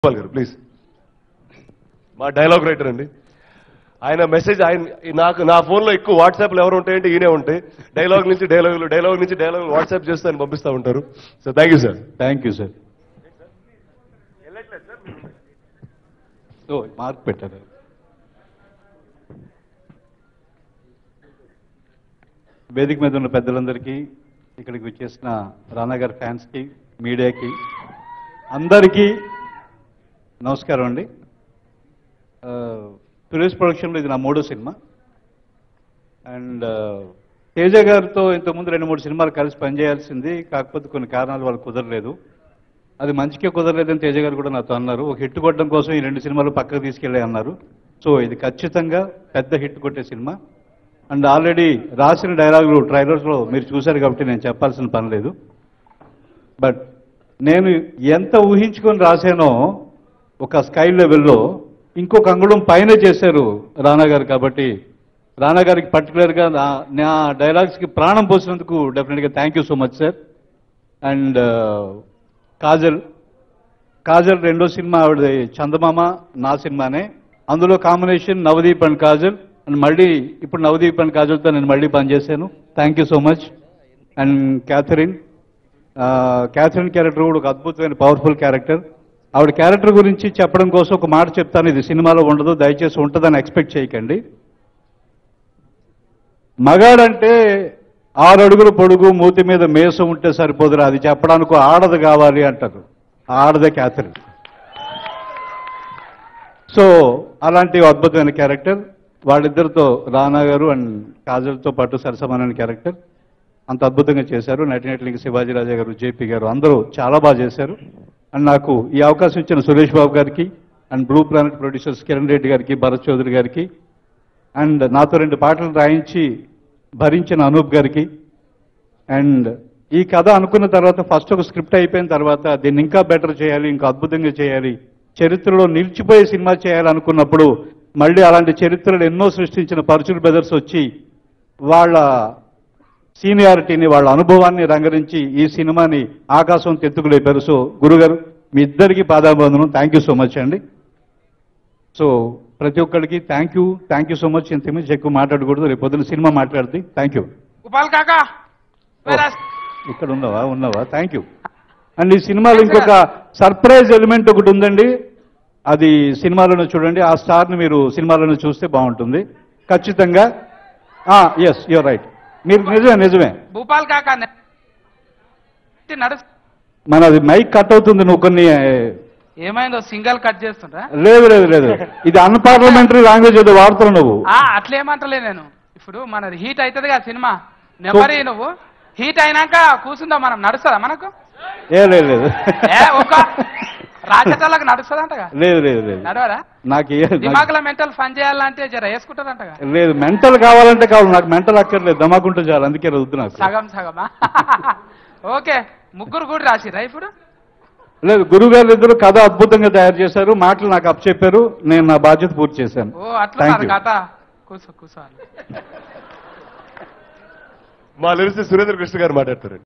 గోపాల్ గారు ప్లీజ్ మా dialogue writer అండి ఆయన మెసేజ్ ఆయన నాకు నా ఫోన్లో ఎక్కువ వాట్సాప్లో ఎవరు ఉంటాయంటే ఈయనే ఉంటాయి డైలాగ్ నుంచి డైలాగులు డైలాగ్ నుంచి డైలాగులు వాట్సాప్ చేస్తూ ఆయన పంపిస్తూ ఉంటారు so thank you sir thank you sir ఓ మార్క్ పెట్టారు వేదిక మీద ఉన్న పెద్దలందరికీ ఇక్కడికి వచ్చేసిన రానా గారి ఫ్యాన్స్కి మీడియాకి అందరికీ నమస్కారం అండి ఆ, సురేష్ ప్రొడక్షన్లో ఇది నా మూడో సినిమా అండ్ తేజ గారితో ఇంతకుముందు రెండు మూడు సినిమాలు కలిసి పనిచేయాల్సింది కాకపోతే కొన్ని కారణాల వల్ల కుదరలేదు అది మంచికే కుదరలేదని తేజ గారు కూడా నాతో అన్నారు ఒక హిట్ కొట్టడం కోసం ఈ రెండు సినిమాలు పక్కకు తీసుకెళ్ళి అన్నారు సో ఇది ఖచ్చితంగా పెద్ద హిట్ కొట్టే సినిమా అండ్ ఆల్రెడీ రాసిన డైలాగులు ట్రైలర్స్లో మీరు చూశారు కాబట్టి నేను చెప్పాల్సిన పని లేదు బట్ నేను ఎంత ఊహించుకొని రాశానో ఒక స్కై లెవెల్లో ఇంకొక అంగుళం పైన చేశారు రానా గారు కాబట్టి రానా గారికి పర్టికులర్గా నా నా డైలాగ్స్కి ప్రాణం పోసినందుకు డెఫినెట్గా thank you so much sir and Kajal Kajal రెండో సినిమా ఆవిడ చందమామ నా సినిమానే అందులో combination Navdeep and Kajal and మళ్ళీ ఇప్పుడు నవదీప్ అండ్ కాజల్తో నేను మళ్ళీ పనిచేశాను thank you so much and Catherine ఆ, క్యాథరిన్ క్యారెక్టర్ కూడా ఒక అద్భుతమైన పవర్ఫుల్ క్యారెక్టర్ ఆవిడ క్యారెక్టర్ గురించి చెప్పడం కోసం ఒక మాట చెప్తాను ఇది సినిమాలో ఉండదు దయచేసి ఉంటుందని ఎక్స్పెక్ట్ చేయకండి మగాడంటే ఆరు అడుగులు పొడుగు మూతి మీద మేసం ఉంటే సరిపోదురా అది చెప్పడానికి ఓ ఆడది కావాలి అంటారు ఆ ఆడదే క్యాథరిన్ సో అలాంటి ఓ అద్భుతమైన క్యారెక్టర్ వాళ్ళిద్దరితో రానా గారు అండ్ కాజల్తో పాటు సరసమానమైన క్యారెక్టర్ అంత అద్భుతంగా చేశారు నటినట్లకి శివాజీ రాజా గారు జేపీ గారు అందరూ చాలా బాగా చేశారు అండ్ నాకు ఈ అవకాశం ఇచ్చిన సురేష్ బాబు గారికి and Blue Planet producers Kiran Reddy గారికి భరత్ చౌదరి గారికి అండ్ నాతో రెండు పాటలు రాయించి భరించిన అనూప్ గారికి అండ్ ఈ కథ అనుకున్న తర్వాత ఫస్ట్ ఒక స్క్రిప్ట్ అయిపోయిన తర్వాత దీన్ని ఇంకా బెటర్ చేయాలి ఇంకా అద్భుతంగా చేయాలి చరిత్రలో నిలిచిపోయే సినిమా చేయాలనుకున్నప్పుడు మళ్ళీ అలాంటి చరిత్రలు ఎన్నో సృష్టించిన పరుచులు బ్రదర్స్ వచ్చి వాళ్ళ సీనియారిటీని వాళ్ళ అనుభవాన్ని రంగరించి ఈ సినిమాని ఆకాశం తెత్తుకులేపారు సో గురుగారు మీ ఇద్దరికి పాదాబంధనం థ్యాంక్ యూ సో మచ్ అండి సో ప్రతి ఒక్కరికి thank you thank you so much ఇంత మించి ఎక్కువ మాట్లాడకూడదు రేపు పొద్దున సినిమా మాట్లాడుతుంది థ్యాంక్ యూ గోపాల్ కాకా ఇక్కడ ఉన్నావా ఉన్నావా థ్యాంక్ యూ అండ్ ఈ సినిమాలో ఇంకొక సర్ప్రైజ్ ఎలిమెంట్ ఒకటి ఉందండి అది సినిమాలోనే చూడండి ఆ స్టార్ని మీరు సినిమాలోనే చూస్తే బాగుంటుంది ఖచ్చితంగా ఎస్ యూర్ రైట్ మీరు నిజమే నిజమే భూపాల్ కాకా నడు మన అది మైక్ కట్ అవుతుంది నువ్వు కొన్ని ఏమైందో సింగల్ కట్ చేస్తుండ్రా లేదు లేదు లేదు ఇది అన్పార్లమెంటరీ లాంగ్వేజ్ ఏదో వాడుతున్నావు నువ్వు ఆ అట్లేమంటలే నేను ఇప్పుడు మనది హీట్ అవుతుంది కదా సినిమా నెంబర్ నువ్వు హీట్ అయినాక కూర్చుందా మనం నడుస్తుందా మనకు ఏ లేదు లేదు ఏ ఒక రాజకీయాలకు నడుస్తుందంటగా లేదు లేదు లేదు నడవరా నాకు ఏ- నాకు- దిమాగ్లో మెంటల్ ఫన్ చేయాలంటే జర వేసుకుంటారంటగా లేదు మెంటల్ కావాలంటే కావాలి నాకు మెంటల్ అక్కర్లేదు దమాకుంటే చాలు అందుకే వద్దు నాకు సగం సగమా ఓకే ముగ్గురు కూడా రాసిరా ఇప్పుడు లేదు గురువు గారు ఇద్దరు కథ అద్భుతంగా తయారు చేశారు మాటలు నాకు అప్ చెప్పారు నేను నా బాధ్యత పూర్తి చేశాను ఓ అట్లా Thank you. కథ కూర్చో కూర్చో మా లిరిసి సురేంద్ర కృష్ణ గారు మాట్లాడతారు